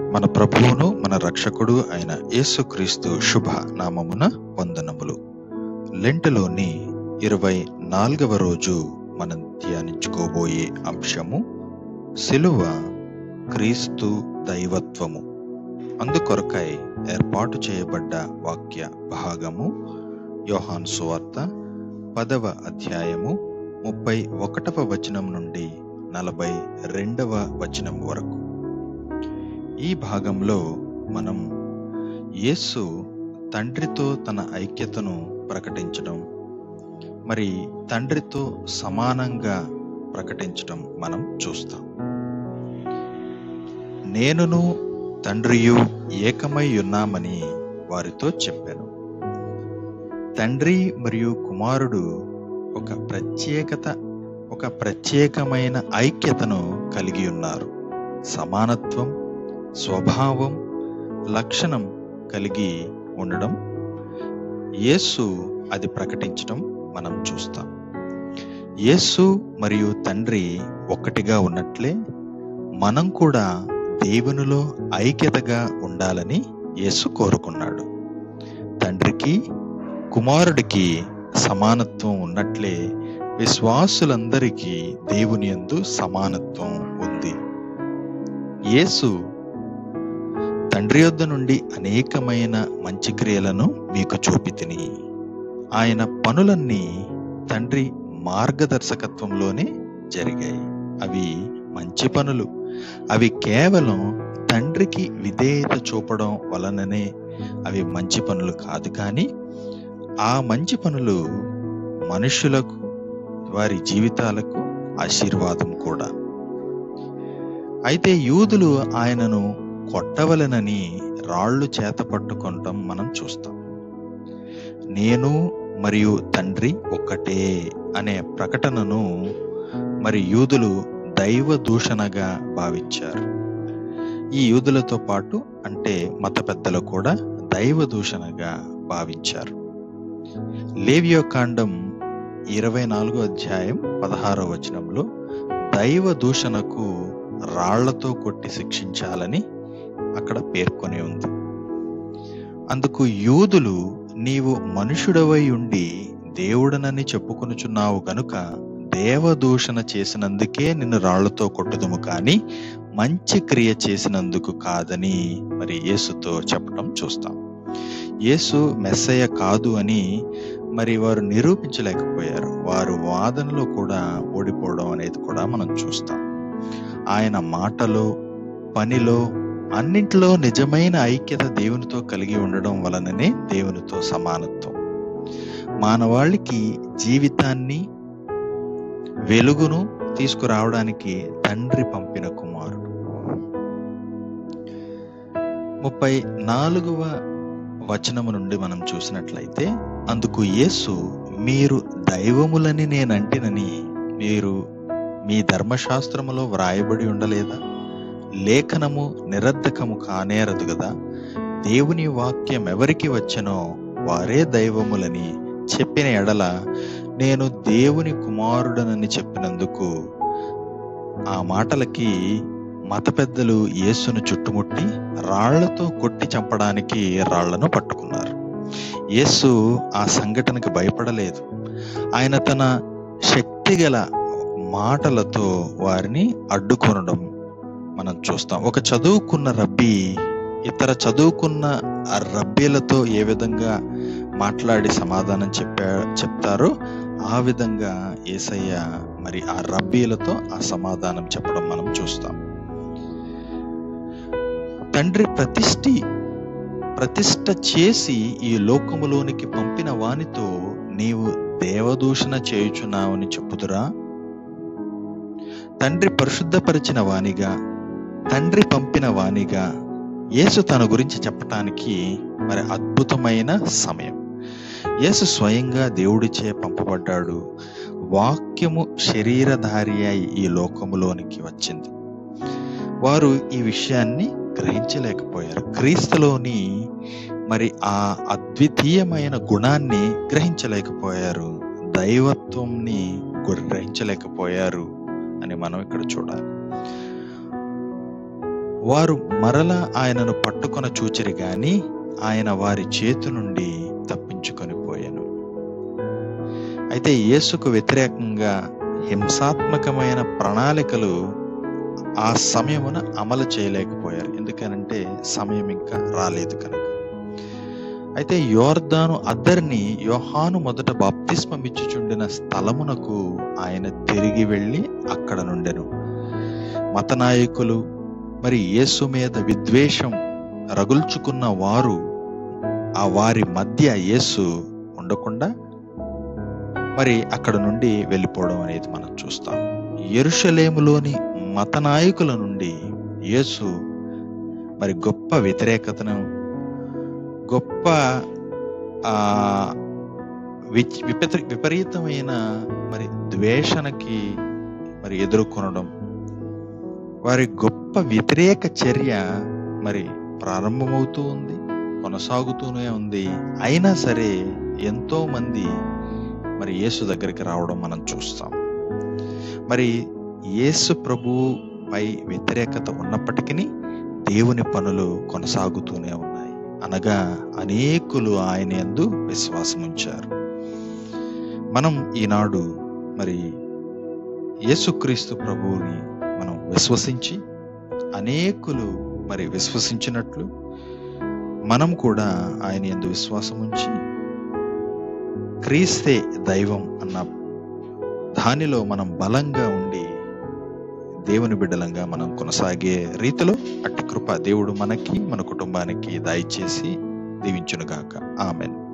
మన ప్రభువును మన రక్షకుడు అయిన యేసుక్రీస్తు శుభ నామమున వందనములు లెంటులోని ఇరవై నాలుగవ రోజు మనం ధ్యానించుకోబోయే అంశము సిలువ క్రీస్తు దైవత్వము అందుకొరకై ఏర్పాటు చేయబడ్డ వాక్య భాగము యోహాన్ సువార్త పదవ అధ్యాయము ముప్పై ఒకటవ వచనం నుండి నలభై రెండవ వచనం వరకు ఈ భాగంలో మనం యేసు తండ్రితో తన ఐక్యతను ప్రకటించడం మరి తండ్రితో సమానంగా ప్రకటించడం మనం చూస్తాం నేనును తండ్రియు ఏకమై ఉన్నామని వారితో చెప్పాను తండ్రి మరియు కుమారుడు ఒక ప్రత్యేకత ఒక ప్రత్యేకమైన ఐక్యతను కలిగి ఉన్నారు సమానత్వం స్వభావం లక్షణం కలిగి ఉండడం యేసు అది ప్రకటించడం మనం చూస్తాం యేసు మరియు తండ్రి ఒక్కటిగా ఉన్నట్లే మనం కూడా దేవునిలో ఐక్యతగా ఉండాలని యేసు కోరుకున్నాడు తండ్రికి కుమారుడికి సమానత్వం ఉన్నట్లే విశ్వాసులందరికీ దేవుని యందు సమానత్వం ఉంది యేసు తండ్రి యొద్ద నుండి అనేకమైన మంచి క్రియలను మీకు చూపితిని ఆయన పనులన్నీ తండ్రి మార్గదర్శకత్వంలోనే జరిగాయి అవి మంచి పనులు అవి కేవలం తండ్రికి విధేయత చూపడం వలననే అవి మంచి పనులు కాదు కానీ ఆ మంచి పనులు మనుషులకు వారి జీవితాలకు ఆశీర్వాదం కూడా అయితే యూదులు ఆయనను కొట్టవలనని రాళ్ళు చేత పట్టుకొనటం మనం చూస్తాం నేను మరియు తండ్రి ఒక్కటే అనే ప్రకటనను మరి యూదులు దైవ దూషణగా భావించారు ఈ యూదులతో పాటు అంటే మత పెద్దలు కూడా దైవ దూషణగా భావించారు లేవియోకాండం ఇరవై నాలుగో అధ్యాయం పదహారో వచనంలో దైవ దూషణకు రాళ్లతో కొట్టి శిక్షించాలని అక్కడ పేర్కొని ఉంది అందుకు యూదులు నీవు మనుషుడవై ఉండి దేవుడనని చెప్పుకొనుచున్నావు గనుక దేవదూషణ చేసినందుకే నిన్ను రాళ్లతో కొట్టుదుము కానీ మంచి క్రియ చేసినందుకు కాదని మరి యేసుతో చెప్పడం చూస్తాం యేసు మెస్సయ్య కాదు అని మరి వారు నిరూపించలేకపోయారు వారు వాదనలో కూడా ఓడిపోవడం అనేది కూడా మనం చూస్తాం ఆయన మాటలో పనిలో అన్నింటిలో నిజమైన ఐక్యత దేవునితో కలిగి ఉండడం వలననే దేవునితో సమానత్వం మానవాళికి జీవితాన్ని వెలుగును తీసుకురావడానికి తండ్రి పంపిన కుమారుడు ముప్పై నాలుగవ వచనము నుండి మనం చూసినట్లయితే అందుకు యేసు మీరు దైవములని నేనంటినని మీరు మీ ధర్మశాస్త్రములో వ్రాయబడి ఉండలేదా లేఖనము నిరర్ధకము కానేరదు కదా దేవుని వాక్యం ఎవరికి వచ్చనో వారే దైవములని చెప్పిన ఎడల నేను దేవుని కుమారుడనని చెప్పినందుకు ఆ మాటలకి మత పెద్దలు యేసును చుట్టుముట్టి రాళ్లతో కొట్టి చంపడానికి రాళ్లను పట్టుకున్నారు యేసు ఆ సంఘటనకి భయపడలేదు ఆయన తన శక్తిగల మాటలతో వారిని అడ్డుకొనడం మనం చూస్తాం ఒక చదువుకున్న రబ్బీ ఇతర చదువుకున్న ఆ రబ్బీలతో ఏ విధంగా మాట్లాడి సమాధానం చెప్పా చెప్తారో ఆ విధంగా ఏసయ్య మరి ఆ రబ్బీలతో ఆ సమాధానం చెప్పడం మనం చూస్తాం తండ్రి ప్రతిష్ఠి ప్రతిష్ట చేసి ఈ లోకములోనికి పంపిన వానితో నీవు దేవదూషణ చేయుచున్నావని చెప్పుదురా తండ్రి పరిశుద్ధపరిచిన వానిగా తండ్రి పంపిన వానిగా యేసు తన గురించి చెప్పటానికి మరి అద్భుతమైన సమయం యేసు స్వయంగా దేవుడిచే పంపబడ్డాడు వాక్యము శరీరధారి అయి ఈ లోకములోనికి వచ్చింది వారు ఈ విషయాన్ని గ్రహించలేకపోయారు క్రీస్తులోని మరి ఆ అద్వితీయమైన గుణాన్ని గ్రహించలేకపోయారు దైవత్వంని గ్రహించలేకపోయారు అని మనం ఇక్కడ చూడాలి వారు మరల ఆయనను పట్టుకొన చూచిరి గాని ఆయన వారి చేతి నుండి తప్పించుకొని పోయాను అయితే యేసుకు వ్యతిరేకంగా హింసాత్మకమైన ప్రణాళికలు ఆ సమయమున అమలు చేయలేకపోయారు ఎందుకనంటే సమయం ఇంకా రాలేదు కనుక అయితే యోర్దాను అద్దరిని యోహాను మొదట బాప్తిస్మమిచ్చుచుండిన స్థలమునకు ఆయన తిరిగి వెళ్ళి అక్కడ నుండెను మత నాయకులు మరి యేసు మీద విద్వేషం రగుల్చుకున్న వారు ఆ వారి మధ్య యేసు ఉండకుండా మరి అక్కడ నుండి వెళ్ళిపోవడం అనేది మనం చూస్తాం ఎరుషలేములోని మత నాయకుల నుండి యేసు మరి గొప్ప వ్యతిరేకతను గొప్ప ఆ విచ్- విపరీత విపరీతమైన మరి ద్వేషణకి మరి ఎదుర్కొనడం వారి గొప్ప వ్యతిరేక చర్య మరి ప్రారంభమవుతూ ఉంది కొనసాగుతూనే ఉంది అయినా సరే ఎంతో మంది మరి యేసు దగ్గరికి రావడం మనం చూస్తాం మరి యేసు ప్రభువు పై వ్యతిరేకత ఉన్నప్పటికీ దేవుని పనులు కొనసాగుతూనే ఉన్నాయి అనగా అనేకులు ఆయన యందు విశ్వాసం ఉంచారు మనం ఈనాడు మరి యేసుక్రీస్తు ప్రభువుని మనం విశ్వసించి అనేకులు మరి విశ్వసించినట్లు మనం కూడా ఆయన యందు విశ్వాసం ఉంచి క్రీస్తే దైవం అన్న దానిలో మనం బలంగా ఉండి దేవుని బిడ్డలంగా మనం కొనసాగే రీతిలో అట్టి కృప దేవుడు మనకి మన కుటుంబానికి దయచేసి దీవించునుగాక ఆమెన్